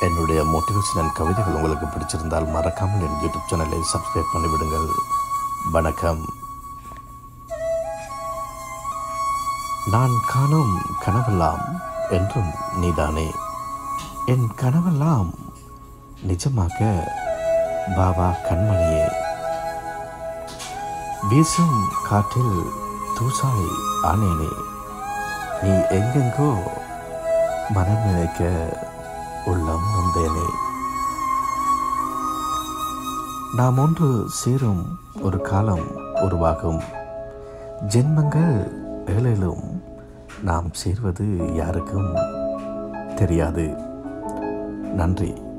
என்னுடைய மோட்டிவேஷனல் கவிதைகள் உங்களுக்கு பிடிச்சிருந்தால் மறக்காமல் என் யூடியூப் சேனலை சப்ஸ்கிரைப் பண்ணிவிடுங்கள் வணக்கம் நான் காணும் கனவெல்லாம் என்றும் நீதானே என் கனவெல்லாம் நிஜமாக்க பாபா கண்மணியே வீசும் காற்றில் தூசாய் ஆனேனே நீ எங்கெங்கோ மனம் நினைக்க உள்ளம் நொந்தேனே நாம் ஒன்று சேரும் ஒரு காலம் உருவாகும் ஜென்மங்கள் ஏழிலும் நாம் சேர்வது யாருக்கும் தெரியாது நன்றி